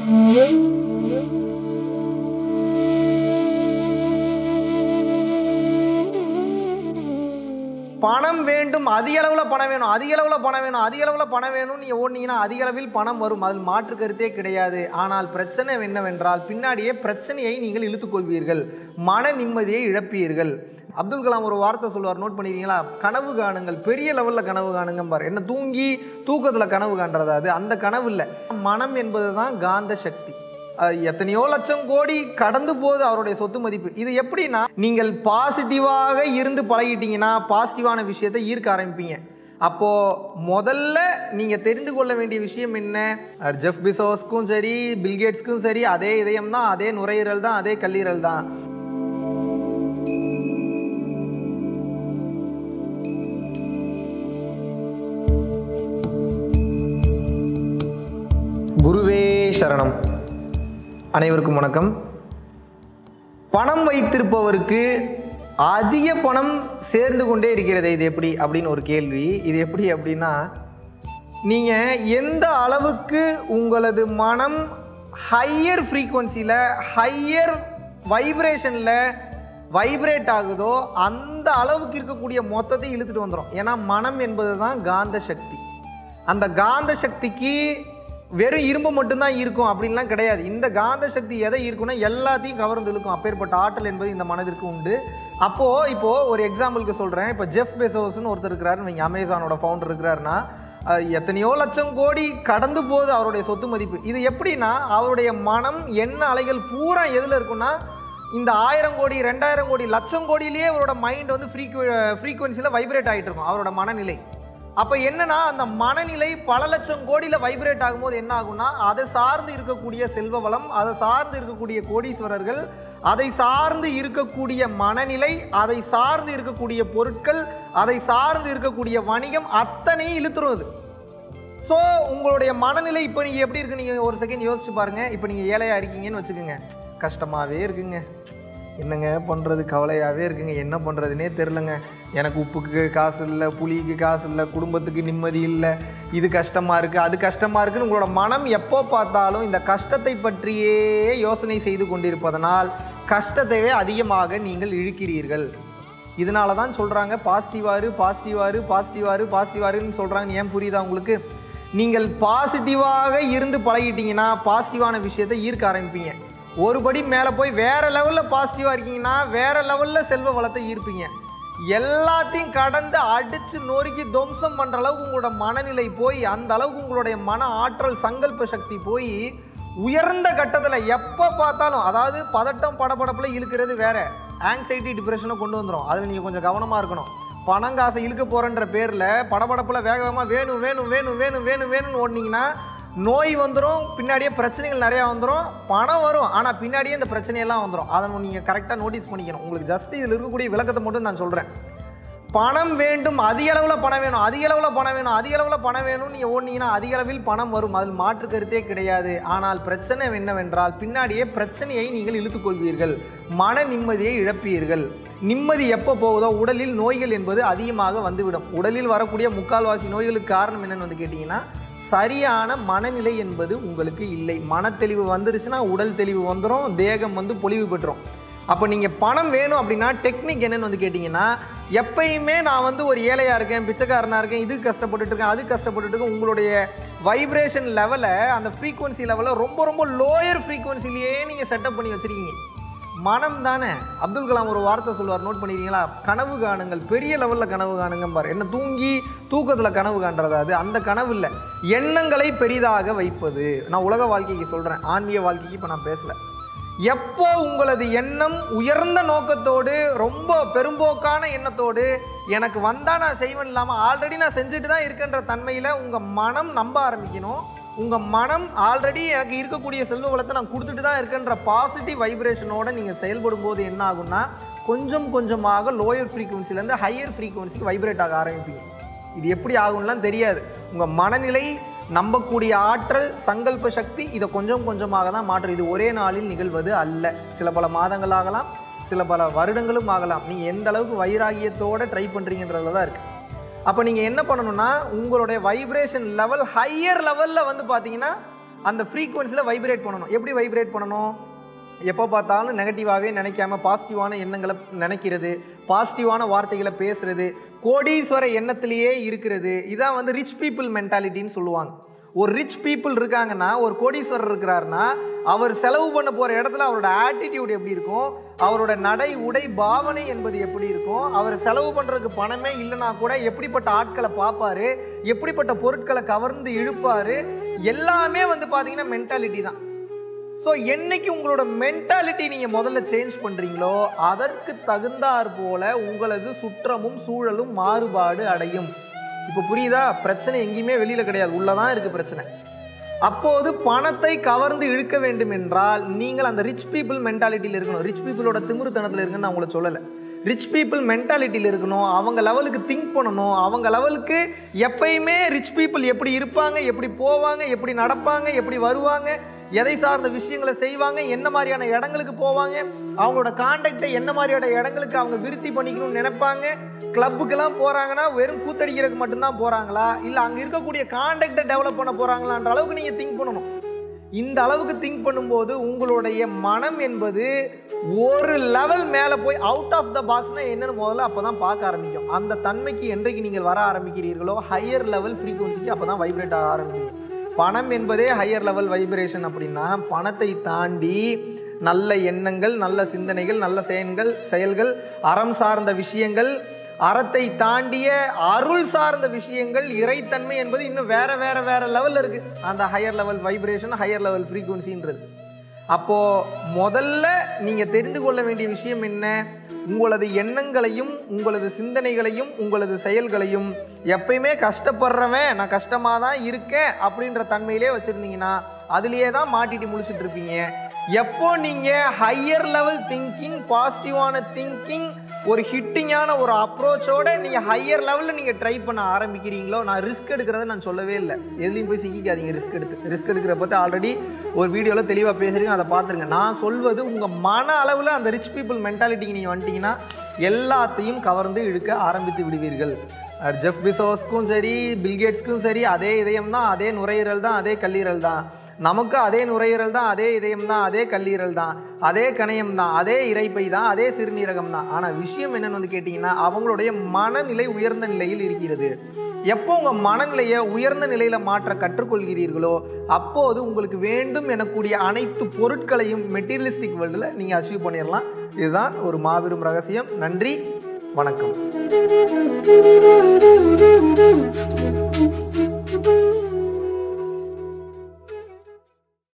பணம் வேண்டும் அதிக அளவில் பணம் வேணும் அதிக அளவில் பணம் வேணும் அதிக அளவில் பணம் வேணும் நீங்கள் ஓடினீங்கன்னா அதிக அளவில் பணம் வரும் அதில் மாற்று கருத்தே கிடையாது ஆனால் பிரச்சனை என்னவென்றால் பின்னாடியே பிரச்சனையை நீங்கள் இழுத்துக்கொள்வீர்கள் மன நிம்மதியை இழப்பீர்கள் அப்துல் கலாம் ஒரு வார்த்தை சொல்லுவார் நோட் பண்ணிருக்கீங்களா கனவு காணுங்கள் பெரிய லெவலில் கனவு காணுங்க பாரு என்ன தூங்கி தூக்கத்தில் கனவு காண்றதா அது அந்த கனவு இல்லை மனம் என்பது தான் காந்த சக்தி அஹ் எத்தனையோ லட்சம் கோடி கடந்து போகுது அவருடைய சொத்து மதிப்பு இது எப்படின்னா நீங்கள் பாசிட்டிவாக இருந்து பழகிட்டீங்கன்னா பாசிட்டிவான விஷயத்தை ஈர்க்க ஆரம்பிப்பீங்க அப்போ முதல்ல நீங்க தெரிந்து கொள்ள வேண்டிய விஷயம் என்ன அஹ் ஜெஃப் பிசோஸ்க்கும் சரி பில்கேட்ஸ்க்கும் சரி அதே இதயம் தான் அதே நுரையீரல் தான் அதே கல்லீரல் தான் குருவே சரணம் அனைவருக்கும் வணக்கம் பணம் வைத்திருப்பவருக்கு அதிக பணம் சேர்ந்து கொண்டே இருக்கிறது இது எப்படி அப்படின்னு ஒரு கேள்வி இது எப்படி அப்படின்னா நீங்கள் எந்த அளவுக்கு உங்களது மனம் ஹையர் ஃப்ரீக்குவன்சியில் ஹையர் வைப்ரேஷனில் வைப்ரேட் ஆகுதோ அந்த அளவுக்கு இருக்கக்கூடிய மொத்தத்தை இழுத்துட்டு வந்துடும் ஏன்னா மனம் என்பது தான் காந்த சக்தி அந்த காந்த சக்திக்கு வெறும் இரும்பு மட்டும்தான் இருக்கும் அப்படின்லாம் கிடையாது இந்த காந்த சக்தி எதை இருக்குன்னா எல்லாத்தையும் கவர்ந்து இழுக்கும் அப்பேற்பட்ட ஆற்றல் என்பது இந்த மனதிற்கு உண்டு அப்போது இப்போது ஒரு எக்ஸாம்பிளுக்கு சொல்கிறேன் இப்போ ஜெஃப் பெசோஸ்னு ஒருத்தர் இருக்கிறாரு நீங்கள் அமேசானோட ஃபவுண்டர் இருக்கிறாருன்னா அஹ், எத்தனையோ லட்சம் கோடி கடந்து போகுது அவருடைய சொத்து மதிப்பு இது எப்படின்னா அவருடைய மனம் என்ன அலைகள் பூரா எதில் இருக்குன்னா இந்த ஆயிரம் கோடி ரெண்டாயிரம் கோடி லட்சம் கோடியிலேயே அவரோட மைண்ட் வந்து ஃப்ரீக்வ ஃப்ரீக்வன்சியில் வைப்ரேட் ஆகிட்டு இருக்கும் அவரோட மனநிலை அப்போ என்னன்னா அந்த மனநிலை பல லட்சம் கோடியில் வைப்ரேட் ஆகும்போது என்ன ஆகும்னா அதை சார்ந்து இருக்கக்கூடிய செல்வ வளம் அதை சார்ந்து இருக்கக்கூடிய கோடீஸ்வரர்கள் அதை சார்ந்து இருக்கக்கூடிய மனநிலை அதை சார்ந்து இருக்கக்கூடிய பொருட்கள் அதை சார்ந்து இருக்கக்கூடிய வணிகம் அத்தனையும் இழுத்துரும் அது ஸோ உங்களுடைய மனநிலை இப்போ நீங்கள் எப்படி இருக்கு நீங்கள் ஒரு செகண்ட் யோசிச்சு பாருங்க இப்போ நீங்கள் ஏழையாக இருக்கீங்கன்னு வச்சுக்கோங்க கஷ்டமாகவே இருக்குங்க என்னங்க பண்ணுறது கவலையாகவே இருக்குங்க என்ன பண்ணுறதுனே தெரிலங்க எனக்கு உப்புக்கு காசு இல்லை புளிக்கு காசு இல்லை குடும்பத்துக்கு நிம்மதி இல்லை இது கஷ்டமாக இருக்குது அது கஷ்டமாக இருக்குன்னு உங்களோட மனம் எப்போ பார்த்தாலும் இந்த கஷ்டத்தை பற்றியே யோசனை செய்து கொண்டிருப்பதனால் கஷ்டத்தையே அதிகமாக நீங்கள் இழுக்கிறீர்கள் இதனால தான் சொல்கிறாங்க பாசிட்டிவாரு பாசிட்டிவாரு பாசிட்டிவாரு பாசிட்டிவாருன்னு சொல்கிறாங்க ஏன் புரியுதா உங்களுக்கு நீங்கள் பாசிட்டிவாக இருந்து பழகிட்டீங்கன்னா பாசிட்டிவான விஷயத்தை ஈர்க்க ஆரம்பிப்பீங்க ஒரு படி மேலே போய் வேற லெவலில் பாசிட்டிவாக இருக்கீங்கன்னா வேற லெவலில் செல்வ வளத்தை ஈர்ப்பீங்க எல்லாத்தையும் கடந்து அடித்து நொறுக்கி துவம்சம் பண்ணுற அளவுக்கு உங்களோட மனநிலை போய் அந்த அளவுக்கு உங்களுடைய மன ஆற்றல் சங்கல்ப சக்தி போய் உயர்ந்த கட்டத்தில் எப்போ பார்த்தாலும் அதாவது பதட்டம் படபடப்பில் இழுக்கிறது வேற ஆங்ஸைட்டி டிப்ரெஷனை கொண்டு வந்துடும் அதில் நீங்கள் கொஞ்சம் கவனமாக இருக்கணும் பணம் காசை இழுக்க போகிறன்ற பேரில் படபடப்பில் வேக வேகமாக வேணும் வேணும் வேணும் வேணும் வேணும் வேணும்னு ஓடினீங்கன்னா நோய் வந்துடும் பின்னாடியே பிரச்சனைகள் நிறையா வந்துடும் பணம் வரும் ஆனால் பின்னாடியே இந்த பிரச்சனையெல்லாம் வந்துடும் அதை நீங்கள் கரெக்டாக நோட்டீஸ் பண்ணிக்கணும் உங்களுக்கு ஜஸ்ட் இதில் இருக்கக்கூடிய விளக்கத்தை மட்டும் நான் சொல்கிறேன் பணம் வேண்டும் அதிக அளவில் பணம் வேணும் அதிக அளவில் பணம் வேணும் அதிக அளவில் பணம் வேணும் நீங்கள் ஓடினீங்கன்னா அதிக அளவில் பணம் வரும் அதில் மாற்று கருத்தே கிடையாது ஆனால் பிரச்சனை என்னவென்றால் பின்னாடியே பிரச்சனையை நீங்கள் இழுத்துக்கொள்வீர்கள் மன நிம்மதியை இழப்பீர்கள் நிம்மதி எப்போ போகுதோ உடலில் நோய்கள் என்பது அதிகமாக வந்துவிடும் உடலில் வரக்கூடிய முக்கால்வாசி நோய்களுக்கு காரணம் என்னன்னு வந்து கேட்டிங்கன்னா சரியான மனநிலை என்பது உங்களுக்கு இல்லை மனத்தெளிவு வந்துருச்சுன்னா உடல் தெளிவு வந்துடும் தேகம் வந்து பொலிவு பெற்றுரும் அப்போ நீங்கள் பணம் வேணும் அப்படின்னா டெக்னிக் என்னன்னு வந்து கேட்டிங்கன்னா எப்பயுமே நான் வந்து ஒரு ஏழையாக இருக்கேன் பிச்சைக்காரனாக இருக்கேன் இது கஷ்டப்பட்டுட்டு இருக்கேன் அது கஷ்டப்பட்டுட்டு இருக்கேன் உங்களுடைய வைப்ரேஷன் லெவலை அந்த ஃப்ரீக்குவன்சி லெவலை ரொம்ப ரொம்ப லோயர் ஃப்ரீக்குவன்சிலேயே நீங்கள் செட்டப் பண்ணி வச்சுருக்கீங்க மனம் தானே அப்துல் கலாம் ஒரு வார்த்தை சொல்லுவார் நோட் பண்ணிருக்கீங்களா கனவு காணுங்கள் பெரிய லெவலில் கனவு காணுங்க பாரு என்ன தூங்கி தூக்கத்தில் கனவு காண்றதா அது அந்த கனவு இல்லை எண்ணங்களை பெரிதாக வைப்பது நான் உலக வாழ்க்கைக்கு சொல்கிறேன் ஆன்மீக வாழ்க்கைக்கு இப்போ நான் பேசலை எப்போ உங்களது எண்ணம் உயர்ந்த நோக்கத்தோடு ரொம்ப பெரும்போக்கான எண்ணத்தோடு எனக்கு வந்தால் நான் செய்வேன் இல்லாமல் ஆல்ரெடி நான் செஞ்சுட்டு தான் இருக்கேன்ற தன்மையில் உங்கள் மனம் நம்ப ஆரம்பிக்கணும் உங்கள் மனம் ஆல்ரெடி எனக்கு இருக்கக்கூடிய செல்வ வளத்தை நான் கொடுத்துட்டு தான் இருக்கேன்ற பாசிட்டிவ் வைப்ரேஷனோட நீங்கள் செயல்படும் போது என்ன ஆகும்னா கொஞ்சம் கொஞ்சமாக லோயர் ஃப்ரீக்குவன்சிலேருந்து ஹையர் ஃப்ரீக்குவன்சிக்கு வைப்ரேட் ஆக ஆரம்பிப்பீங்க இது எப்படி ஆகும்லாம் தெரியாது உங்கள் மனநிலை நம்பக்கூடிய ஆற்றல் சங்கல்ப சக்தி இதை கொஞ்சம் கொஞ்சமாக தான் மாற்றும் இது ஒரே நாளில் நிகழ்வது அல்ல சில பல மாதங்கள் ஆகலாம் சில பல வருடங்களும் ஆகலாம் நீங்கள் எந்த அளவுக்கு வைராகியத்தோடு ட்ரை பண்ணுறீங்கன்றதுல தான் இருக்குது அப்போ நீங்கள் என்ன பண்ணணும்னா உங்களுடைய வைப்ரேஷன் லெவல் ஹையர் லெவலில் வந்து பார்த்தீங்கன்னா அந்த ஃப்ரீக்குவன்சியில் வைப்ரேட் பண்ணணும் எப்படி வைப்ரேட் பண்ணணும் எப்போ பார்த்தாலும் நெகட்டிவாகவே நினைக்காம பாசிட்டிவான எண்ணங்களை நினைக்கிறது பாசிட்டிவான வார்த்தைகளை பேசுறது கோடீஸ்வர எண்ணத்திலேயே இருக்கிறது இதான் வந்து ரிச் பீப்புள் மென்டாலிட்டின்னு சொல்லுவாங்க ஒரு ரிச் பீப்புள் இருக்காங்கன்னா ஒரு கோடீஸ்வரர் இருக்கிறாருன்னா அவர் செலவு பண்ண போகிற இடத்துல அவரோட ஆட்டிடியூட் எப்படி இருக்கும் அவரோட நடை உடை பாவனை என்பது எப்படி இருக்கும் அவர் செலவு பண்ணுறதுக்கு பணமே இல்லைனா கூட எப்படிப்பட்ட ஆட்களை பார்ப்பாரு எப்படிப்பட்ட பொருட்களை கவர்ந்து இழுப்பாரு எல்லாமே வந்து பார்த்தீங்கன்னா மென்டாலிட்டி தான் ஸோ என்னைக்கு உங்களோட மென்டாலிட்டி நீங்கள் முதல்ல சேஞ்ச் பண்ணுறீங்களோ அதற்கு தகுந்தாற் போல உங்களது சுற்றமும் சூழலும் மாறுபாடு அடையும் இப்போ புரியுதா பிரச்சனை எங்கேயுமே வெளியில் கிடையாது உள்ளதான் இருக்குது பிரச்சனை அப்போது பணத்தை கவர்ந்து இழுக்க வேண்டும் என்றால் நீங்கள் அந்த ரிச் பீப்புள் மென்டாலிட்டியில் இருக்கணும் ரிச் பீப்புளோட திமிருத்தனத்தில் இருக்குன்னு நான் உங்களை சொல்லலை ரிச் பீப்புள் மென்டாலிட்டியில் இருக்கணும் அவங்க லெவலுக்கு திங்க் பண்ணணும் அவங்க லெவலுக்கு எப்பயுமே ரிச் பீப்புள் எப்படி இருப்பாங்க எப்படி போவாங்க எப்படி நடப்பாங்க எப்படி வருவாங்க எதை சார்ந்த விஷயங்களை செய்வாங்க என்ன மாதிரியான இடங்களுக்கு போவாங்க அவங்களோட கான்டாக்டை என்ன மாதிரியான இடங்களுக்கு அவங்க விருத்தி பண்ணிக்கணும்னு நினைப்பாங்க கிளப்புக்கெல்லாம் போகிறாங்கன்னா வெறும் கூத்தடிக்கிறதுக்கு மட்டும்தான் போகிறாங்களா இல்லை அங்கே இருக்கக்கூடிய கான்டாக்டை டெவலப் பண்ண போகிறாங்களான்ற அளவுக்கு நீங்கள் திங்க் பண்ணணும் இந்த அளவுக்கு திங்க் பண்ணும்போது உங்களுடைய மனம் என்பது ஒரு லெவல் மேலே போய் அவுட் ஆஃப் த பாக்ஸ்னால் என்னென்னு முதல்ல அப்போ தான் பார்க்க ஆரம்பிக்கும் அந்த தன்மைக்கு என்றைக்கு நீங்கள் வர ஆரம்பிக்கிறீர்களோ ஹையர் லெவல் ஃப்ரீக்குவன்சிக்கு அப்போ தான் வைப்ரேட் ஆக ஆரம்பிக்கும் பணம் என்பதே ஹையர் லெவல் வைப்ரேஷன் அப்படின்னா பணத்தை தாண்டி நல்ல எண்ணங்கள் நல்ல சிந்தனைகள் நல்ல செயல்கள் செயல்கள் அறம் சார்ந்த விஷயங்கள் அறத்தை தாண்டிய அருள் சார்ந்த விஷயங்கள் இறைத்தன்மை என்பது இன்னும் வேற வேற வேற லெவலில் இருக்கு அந்த higher level vibration higher level ஃப்ரீக்குவன்சின்றது அப்போ முதல்ல நீங்க தெரிந்து கொள்ள வேண்டிய விஷயம் என்ன உங்களது எண்ணங்களையும் உங்களது சிந்தனைகளையும் உங்களது செயல்களையும் எப்பயுமே கஷ்டப்படுறவன் நான் கஷ்டமாக தான் இருக்கேன் அப்படின்ற தன்மையிலே வச்சுருந்தீங்கன்னா அதுலேயே தான் மாட்டிட்டு முழிச்சிட்டு இருப்பீங்க எப்போ நீங்கள் ஹையர் லெவல் திங்கிங் பாசிட்டிவான திங்கிங் ஒரு ஹிட்டிங்கான ஒரு அப்ரோச்சோட நீங்கள் ஹையர் லெவலில் நீங்கள் ட்ரை பண்ண ஆரம்பிக்கிறீங்களோ நான் ரிஸ்க் எடுக்கிறத நான் சொல்லவே இல்லை எதுலையும் போய் சிக்கிக்காதீங்க ரிஸ்க் எடுத்து ரிஸ்க் எடுக்கிற பற்றி ஆல்ரெடி ஒரு வீடியோவில் தெளிவாக பேசுகிறீங்க அதை பார்த்துருங்க நான் சொல்வது உங்கள் மன அளவில் அந்த ரிச் பீப்புள் மென்டாலிட்டிக்கு நீங்கள் வந்துட்டீங்கன்னா எல்லாத்தையும் கவர்ந்து இழுக்க ஆரம்பித்து விடுவீர்கள் அஹ் ஜெஃப் பிசோஸ்க்கும் சரி பில்கேட்ஸ்க்கும் சரி அதே இதயம் தான் அதே நுரையீரல் தான் அதே கல்லீரல் தான் நமக்கு அதே நுரையீரல் தான் அதே இதயம் தான் அதே கல்லீரல் தான் அதே கணையம் தான் அதே இறைப்பை தான் அதே சிறுநீரகம் தான் ஆனால் விஷயம் என்னன்னு வந்து கேட்டிங்கன்னா அவங்களுடைய மனநிலை உயர்ந்த நிலையில் இருக்கிறது எப்போ உங்கள் மனநிலையை உயர்ந்த நிலையில் மாற்ற கற்றுக்கொள்கிறீர்களோ அப்போது உங்களுக்கு வேண்டும் எனக்கூடிய அனைத்து பொருட்களையும் மெட்டீரியலிஸ்டிக் வேர்ல்டில் நீங்கள் அச்சீவ் பண்ணிடலாம் இதுதான் ஒரு மாபெரும் ரகசியம் நன்றி வணக்கம்